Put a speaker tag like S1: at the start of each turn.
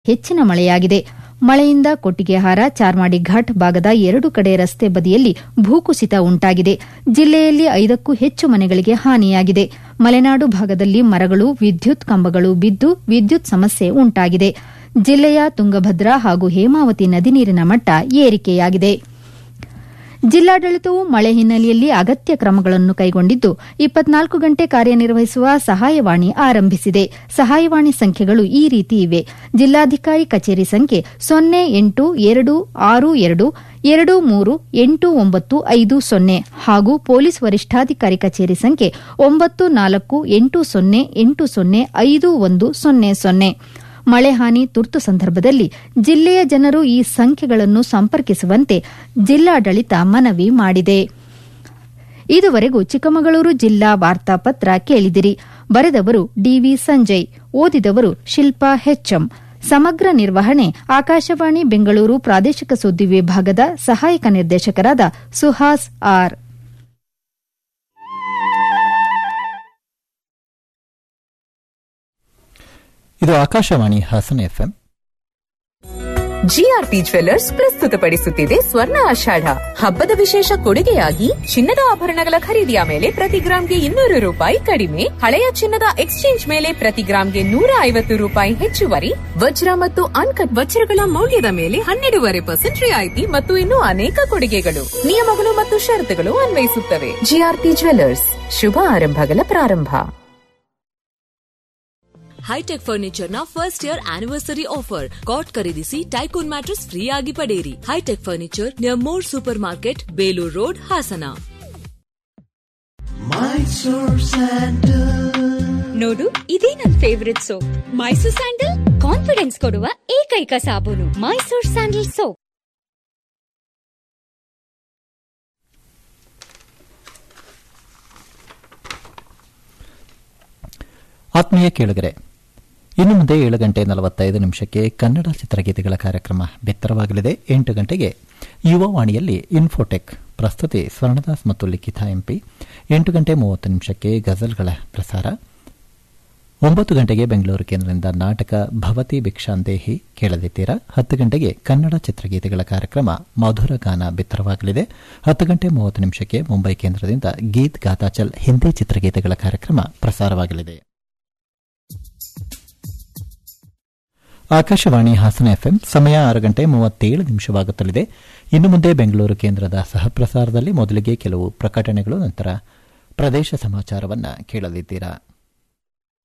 S1: ಹೆಚ್ಚಿನ ಮಳೆಯಾಗಿದೆ ಮಳೆಯಿಂದ ಕೊಟ್ಟಿಗೆಹಾರ ಚಾರ್ಮಾಡಿ ಘಾಟ್ ಭಾಗದ ಎರಡು ಕಡೆ ರಸ್ತೆ ಬದಿಯಲ್ಲಿ ಭೂಕುಸಿತ ಉಂಟಾಗಿದೆ ಜಿಲ್ಲೆಯಲ್ಲಿ ಐದಕ್ಕೂ ಹೆಚ್ಚು ಮನೆಗಳಿಗೆ ಹಾನಿಯಾಗಿದೆ ಮಲೆನಾಡು ಭಾಗದಲ್ಲಿ ಮರಗಳು ವಿದ್ಯುತ್ ಕಂಬಗಳು ಬಿದ್ದು ವಿದ್ಯುತ್ ಸಮಸ್ಯೆ ಉಂಟಾಗಿದೆ ಜಿಲ್ಲೆಯ ತುಂಗಭದ್ರಾ ಹಾಗೂ ಹೇಮಾವತಿ ನದಿ ನೀರಿನ ಮಟ್ಟ ಏರಿಕೆಯಾಗಿದೆ ಜಿಲ್ಲಾಡಳಿತವು ಮಳೆ ಹಿನ್ನೆಲೆಯಲ್ಲಿ ಅಗತ್ಯ ಕ್ರಮಗಳನ್ನು ಕೈಗೊಂಡಿದ್ದು ಇಪ್ಪತ್ನಾಲ್ಕು ಗಂಟೆ ಕಾರ್ಯನಿರ್ವಹಿಸುವ ಸಹಾಯವಾಣಿ ಆರಂಭಿಸಿದೆ ಸಹಾಯವಾಣಿ ಸಂಖ್ಯೆಗಳು ಈ ರೀತಿ ಇವೆ ಜಿಲ್ಲಾಧಿಕಾರಿ ಕಚೇರಿ ಸಂಖ್ಯೆ ಸೊನ್ನೆ ಎಂಟು ಎರಡು ಆರು ಎರಡು ಎರಡು ಮೂರು ಎಂಟು ಒಂಬತ್ತು ಐದು ಸೊನ್ನೆ ಹಾಗೂ ಪೊಲೀಸ್ ವರಿಷ್ಠಾಧಿಕಾರಿ ಕಚೇರಿ ಸಂಖ್ಯೆ ಒಂಬತ್ತು ನಾಲ್ಕು ಎಂಟು ಸೊನ್ನೆ ಎಂಟು ಸೊನ್ನೆ ಐದು ಒಂದು ಸೊನ್ನೆ ಸೊನ್ನೆ ಮಳೆ ಹಾನಿ ತುರ್ತು ಸಂದರ್ಭದಲ್ಲಿ ಜಿಲ್ಲೆಯ ಜನರು ಈ ಸಂಖ್ಯೆಗಳನ್ನು ಸಂಪರ್ಕಿಸುವಂತೆ ಜಿಲ್ಲಾಡಳಿತ ಮನವಿ ಮಾಡಿದೆ ಇದುವರೆಗೂ ಚಿಕ್ಕಮಗಳೂರು ಜಿಲ್ಲಾ ವಾರ್ತಾಪತ್ರ ಕೇಳಿದಿರಿ ಬರೆದವರು ಡಿವಿ ಸಂಜಯ್ ಓದಿದವರು ಶಿಲ್ಪಾ ಹೆಚ್ಎಂ ಸಮಗ್ರ ನಿರ್ವಹಣೆ ಆಕಾಶವಾಣಿ ಬೆಂಗಳೂರು ಪ್ರಾದೇಶಿಕ ಸುದ್ದಿ ವಿಭಾಗದ ಸಹಾಯಕ ನಿರ್ದೇಶಕರಾದ ಸುಹಾಸ್ ಆರ್
S2: ಇದು Akashvani Hassan FM
S3: GRP jewellers ಪ್ರಸ್ತುತಪಡಿಸುತ್ತಿದೆ ಸ್ವರ್ಣ ಆಷಾಢ ಹಬ್ಬದ ವಿಶೇಷ ಕೊಡುಗೆಯಾಗಿ ಚಿನ್ನದ ಆಭರಣಗಳ ಖರೀದಿಯ ಮೇಲೆ ಪ್ರತಿ ಗ್ರಾಂಗೆ ಇನ್ನೂರು ರೂಪಾಯಿ ಕಡಿಮೆ ಹಳೆಯ ಚಿನ್ನದ ಎಕ್ಸ್ಚೇಂಜ್ ಮೇಲೆ ಪ್ರತಿ ಗ್ರಾಂಗೆ ನೂರ ಐವತ್ತು ರೂಪಾಯಿ ಹೆಚ್ಚುವರಿ ವಜ್ರ ಮತ್ತು ಅನ್ಕಟ್ ವಜ್ರಗಳ ಮೌಲ್ಯದ ಮೇಲೆ ಹನ್ನೆರಡೂವರೆ ಪರ್ಸೆಂಟ್ ರಿಯಾಯಿತಿ ಮತ್ತು ಇನ್ನೂ ಅನೇಕ ಕೊಡುಗೆಗಳು ನಿಯಮಗಳು ಮತ್ತು ಷರತ್ತುಗಳು ಅನ್ವಯಿಸುತ್ತವೆ ಜಿಆರ್ಪಿ ಜ್ವೆಲ್ಲರ್ಸ್ ಶುಭ ಆರಂಭಗಳ ಪ್ರಾರಂಭ
S4: ಹೈಟೆಕ್ ಫರ್ನಿಚರ್ ನ first year anniversary offer cot ಖರೀದಿಸಿ ಟೈಕೋನ್ ಮ್ಯಾಟ್ರೆಸ್ ಫ್ರೀ ಆಗಿ ಪಡೆಯಿರಿ hi-tech furniture near more super market Belur road Hassan
S5: ನೋಡು ಇದೇ ನನ್ favourite soap Mysore sandal confidence ಕೊಡುವ ಏಕೈಕ ಸಾಬೂನು ಮೈಸೂರ್ ಸ್ಯಾಂಡಲ್ ಸೋಪ್
S2: ಆತ್ಮೀಯ ಕೇಳುಗರೆ ಇನ್ನು ಮುಂದೆ ಏಳು ಗಂಟೆ ನಲವತ್ತೈದು ನಿಮಿಷಕ್ಕೆ ಕನ್ನಡ ಚಿತ್ರಗೀತೆಗಳ ಕಾರ್ಯಕ್ರಮ ಬಿತ್ತರವಾಗಲಿದೆ ಎಂಟು ಗಂಟೆಗೆ ಯುವವಾಣಿಯಲ್ಲಿ ಇನ್ಫೋಟೆಕ್ ಪ್ರಸ್ತುತಿ ಸ್ವರ್ಣದಾಸ್ ಮತ್ತು ಲಿಖಿತ ಎಂಪಿ ಎಂಟು ಗಂಟೆ ಮೂವತ್ತು ನಿಮಿಷಕ್ಕೆ ಗಜಲ್ಗಳ ಪ್ರಸಾರ ಒಂಬತ್ತು ಗಂಟೆಗೆ ಬೆಂಗಳೂರು ಕೇಂದ್ರದಿಂದ ನಾಟಕ ಭವತಿ ಭಿಕ್ಷಾಂದೇಹಿ ಕೇಳದಿದ್ದೀರಾ ಹತ್ತು ಗಂಟೆಗೆ ಕನ್ನಡ ಚಿತ್ರಗೀತೆಗಳ ಕಾರ್ಯಕ್ರಮ ಮಧುರ ಗಾನ ಬಿತ್ತರವಾಗಲಿದೆ ಹತ್ತು ಗಂಟೆ ಮೂವತ್ತು ನಿಮಿಷಕ್ಕೆ ಮುಂಬೈ ಕೇಂದ್ರದಿಂದ ಗೀತ್ ಗಾತಾಚಲ್ ಹಿಂದಿ ಚಿತ್ರಗೀತೆಗಳ ಕಾರ್ಯಕ್ರಮ ಪ್ರಸಾರವಾಗಲಿದೆ ಆಕಾಶವಾಣಿ ಹಾಸನ ಎಫ್ಎಂ ಸಮಯ ಆರು ಗಂಟೆ ಮೂವತ್ತೇಳು ನಿಮಿಷವಾಗುತ್ತಲಿದೆ ಇನ್ನು ಮುಂದೆ ಬೆಂಗಳೂರು ಕೇಂದ್ರದ ಸಹಪ್ರಸಾರದಲ್ಲಿ ಮೊದಲಿಗೆ ಕೆಲವು ಪ್ರಕಟಣೆಗಳು ನಂತರ ಪ್ರದೇಶ ಸಮಾಚಾರವನ್ನು ಕೇಳಲಿದ್ದೀರಾ